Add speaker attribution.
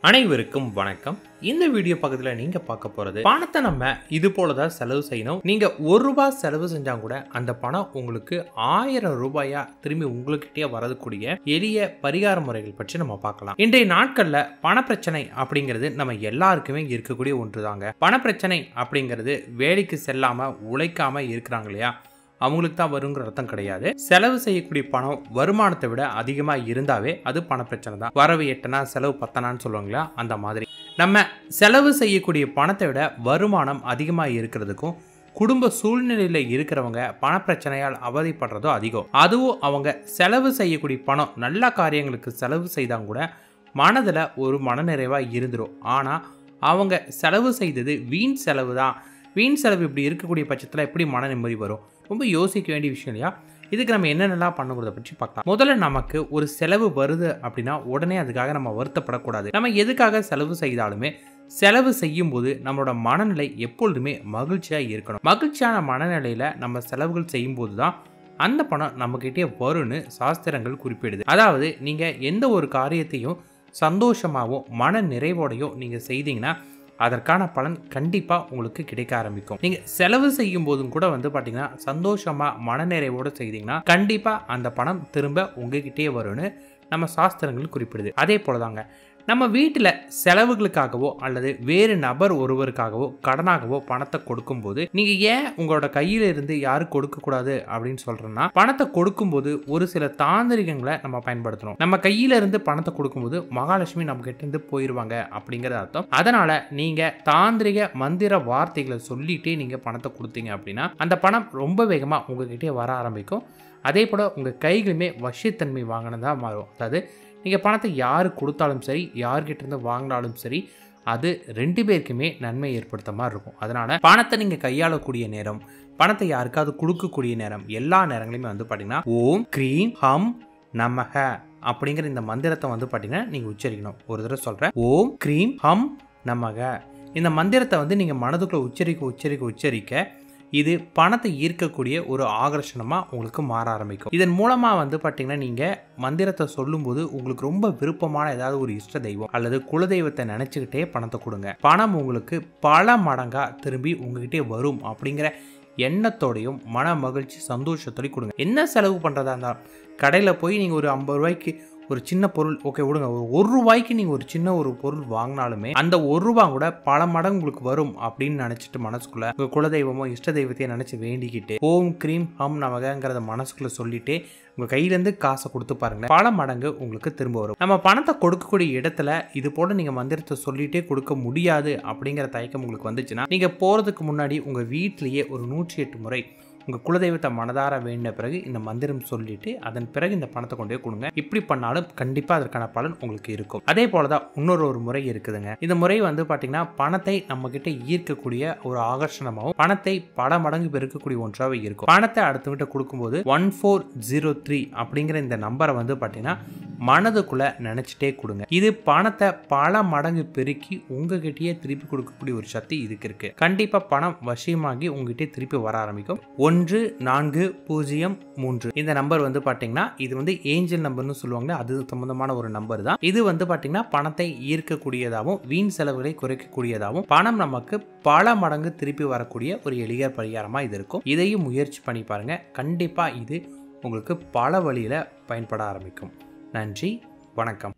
Speaker 1: அனைவருக்கும் வணக்கம் இந்த வீடியோ பக்கத்தில் நீங்க பார்க்க போறது பணத்தை நம்ம இது போல தான் செலவு செய்யணும் நீங்க ஒரு ரூபாய் செலவு செஞ்சா கூட அந்த பணம் உங்களுக்கு ஆயிரம் ரூபாயா திரும்பி உங்களுக்கிட்டே வரதுக்கூடிய எளிய பரிகார முறைகள் பற்றி நம்ம பார்க்கலாம் இன்றைய நாட்கள்ல பணப்பிரச்சனை அப்படிங்கிறது நம்ம எல்லாருக்குமே இருக்கக்கூடிய ஒன்று தாங்க பணப்பிரச்சனை அப்படிங்கிறது வேலைக்கு செல்லாம உழைக்காம இருக்கிறாங்க இல்லையா அவங்களுக்கு தான் வருங்கிற அர்த்தம் கிடையாது செலவு செய்யக்கூடிய பணம் வருமானத்தை விட அதிகமாக இருந்தாவே அது பண பிரச்சனை தான் வரவு எட்டனா செலவு பத்தனான்னு சொல்லுவாங்களா அந்த மாதிரி நம்ம செலவு செய்யக்கூடிய பணத்தை விட வருமானம் அதிகமாக இருக்கிறதுக்கும் குடும்ப சூழ்நிலையில் இருக்கிறவங்க பணப்பிரச்சனையால் அவதிப்படுறதோ அதிகம் அதுவும் அவங்க செலவு செய்யக்கூடிய பணம் நல்ல காரியங்களுக்கு செலவு செய்தாங்க கூட மனதில் ஒரு மனநிறைவாக இருந்துடும் ஆனால் அவங்க செலவு செய்தது வீண் செலவு தான் வீண் செலவு இப்படி இருக்கக்கூடிய பட்சத்தில் எப்படி மன நிம்மதி வரும் ரொம்ப யோசிக்க வேண்டிய விஷயம் இல்லையா இதுக்கு நம்ம என்னென்னலாம் பண்ணுங்கிறத பற்றி பார்க்கலாம் முதல்ல நமக்கு ஒரு செலவு வருது அப்படின்னா உடனே அதுக்காக நம்ம வருத்தப்படக்கூடாது நம்ம எதுக்காக செலவு செய்தாலுமே செலவு செய்யும் போது நம்மளோட மனநிலை எப்பொழுதுமே மகிழ்ச்சியாக இருக்கணும் மகிழ்ச்சியான மனநிலையில் நம்ம செலவுகள் செய்யும் போது தான் அந்த பணம் நம்மக்கிட்டே வரும்னு சாஸ்திரங்கள் குறிப்பிடுது அதாவது நீங்கள் எந்த ஒரு காரியத்தையும் சந்தோஷமாகவும் மன நிறைவோடையும் நீங்கள் செய்தீங்கன்னா அதற்கான பலன் கண்டிப்பாக உங்களுக்கு கிடைக்க ஆரம்பிக்கும் நீங்கள் செலவு செய்யும் போதும் கூட வந்து பார்த்தீங்கன்னா சந்தோஷமாக மனநிறைவோடு செய்தீங்கன்னா கண்டிப்பாக அந்த பணம் திரும்ப உங்ககிட்டே வரும்னு நம்ம சாஸ்திரங்கள் குறிப்பிடுது அதே போல தாங்க நம்ம வீட்டில் செலவுகளுக்காகவோ அல்லது வேறு நபர் ஒருவருக்காகவோ கடனாகவோ பணத்தை கொடுக்கும்போது நீங்கள் ஏன் உங்களோட கையில் இருந்து யாரும் கொடுக்கக்கூடாது அப்படின்னு சொல்கிறேன்னா பணத்தை கொடுக்கும்போது ஒரு சில தாந்திரிகங்களை நம்ம பயன்படுத்தணும் நம்ம கையில இருந்து பணத்தை கொடுக்கும்போது மகாலட்சுமி நம்ம கிட்ட இருந்து போயிடுவாங்க அப்படிங்கிறது அர்த்தம் அதனால நீங்கள் தாந்திரிக மந்திர வார்த்தைகளை சொல்லிட்டே நீங்கள் பணத்தை கொடுத்தீங்க அப்படின்னா அந்த பணம் ரொம்ப வேகமாக உங்ககிட்டே வர ஆரம்பிக்கும் அதே போல் உங்கள் கைகளுமே வசித்தன்மை வாங்கினதாக மாறும் அதாவது நீங்கள் பணத்தை யார் கொடுத்தாலும் சரி யார்கிட்ட இருந்து வாங்கினாலும் சரி அது ரெண்டு பேருக்குமே நன்மை ஏற்படுத்த மாதிரி இருக்கும் அதனால் பணத்தை நீங்கள் கையாளக்கூடிய நேரம் பணத்தை யாருக்காவது கொடுக்கக்கூடிய நேரம் எல்லா நேரங்களையுமே வந்து பார்த்தீங்கன்னா ஓம் க்ரீம் ஹம் நமக அப்படிங்கிற இந்த மந்திரத்தை வந்து பார்த்தீங்கன்னா நீங்கள் உச்சரிக்கணும் ஒரு தடவை சொல்கிறேன் ஓம் க்ரீம் ஹம் நமக இந்த மந்திரத்தை வந்து நீங்கள் மனதுக்குள்ளே உச்சரிக்க உச்சரிக்க உச்சரிக்க இது பணத்தை ஈர்க்கக்கூடிய ஒரு ஆகர்ஷணமாக உங்களுக்கு மாற ஆரம்பிக்கும் இதன் மூலமாக வந்து பார்த்தீங்கன்னா நீங்கள் மந்திரத்தை சொல்லும்போது உங்களுக்கு ரொம்ப விருப்பமான ஏதாவது ஒரு இஷ்ட தெய்வம் அல்லது குலதெய்வத்தை நினச்சிக்கிட்டே பணத்தை கொடுங்க பணம் உங்களுக்கு பல மடங்காக திரும்பி உங்ககிட்டே வரும் அப்படிங்கிற எண்ணத்தோடையும் மன மகிழ்ச்சி சந்தோஷத்தோடையும் கொடுங்க என்ன செலவு பண்ணுறதா இருந்தாலும் கடையில் போய் நீங்கள் ஒரு ஐம்பது ரூபாய்க்கு ஒரு சின்ன பொருள் ஓகே விடுங்க ஒரு ஒரு ரூபாய்க்கு நீங்கள் ஒரு சின்ன ஒரு பொருள் வாங்கினாலுமே அந்த ஒரு ரூபா கூட பல மடங்கு உங்களுக்கு வரும் அப்படின்னு நினச்சிட்டு மனசுக்குள்ள உங்கள் குலதெய்வமோ இஷ்ட தெய்வத்தையும் நினச்சி வேண்டிக்கிட்டு ஓம் க்ரீம் ஹம் நமகங்கிறத மனசுக்குள்ள சொல்லிட்டு உங்கள் கையிலேருந்து காசை கொடுத்து பாருங்களேன் பல மடங்கு உங்களுக்கு திரும்ப வரும் நம்ம பணத்தை கொடுக்கக்கூடிய இடத்துல இது போல நீங்கள் மந்திரத்தை சொல்லிட்டே கொடுக்க முடியாது அப்படிங்கிற தயக்கம் உங்களுக்கு வந்துச்சுன்னா நீங்கள் போகிறதுக்கு முன்னாடி உங்கள் வீட்டிலேயே ஒரு நூற்றி எட்டு முறை உங்கள் குலதெய்வத்தை மனதார வேண்டின பிறகு இந்த மந்திரம் சொல்லிட்டு அதன் பிறகு இந்த பணத்தை கொண்டு போய் கொடுங்க இப்படி பண்ணாலும் கண்டிப்பாக அதற்கான பலன் உங்களுக்கு இருக்கும் அதே போல தான் இன்னொரு ஒரு முறை இருக்குதுங்க இந்த முறை வந்து பார்த்தீங்கன்னா பணத்தை நம்ம கிட்ட ஈர்க்கக்கூடிய ஒரு ஆகர்ஷணமாகவும் பணத்தை பல மடங்கு பெருக்கக்கூடிய ஒன்றாக இருக்கும் பணத்தை அடுத்தவங்கிட்ட கொடுக்கும்போது ஒன் ஃபோர் ஜீரோ த்ரீ அப்படிங்கிற இந்த நம்பரை வந்து பார்த்தீங்கன்னா மனதுக்குள்ள நினைச்சிட்டே கொடுங்க இது பணத்தை பல மடங்கு பெருக்கி உங்ககிட்டயே திருப்பி கொடுக்கக்கூடிய ஒரு சக்தி இதுக்கு இருக்கு கண்டிப்பா பணம் வசியமாகி உங்ககிட்ட திருப்பி வர ஆரம்பிக்கும் ஒன்று நான்கு பூஜ்ஜியம் மூன்று இந்த நம்பர் வந்து பாத்தீங்கன்னா இது வந்து ஏஞ்சல் நம்பர்னு சொல்லுவாங்க அது சம்பந்தமான ஒரு நம்பர் தான் இது வந்து பாத்தீங்கன்னா பணத்தை ஈர்க்கக்கூடியதாகவும் வீண் செலவுகளை குறைக்கக்கூடியதாகவும் பணம் நமக்கு பல மடங்கு திருப்பி வரக்கூடிய ஒரு எளிய பரிகாரமா இது இருக்கும் இதையும் முயற்சி பண்ணி பாருங்க கண்டிப்பா இது உங்களுக்கு பல வழியில பயன்பட ஆரம்பிக்கும் நன்றி வணக்கம்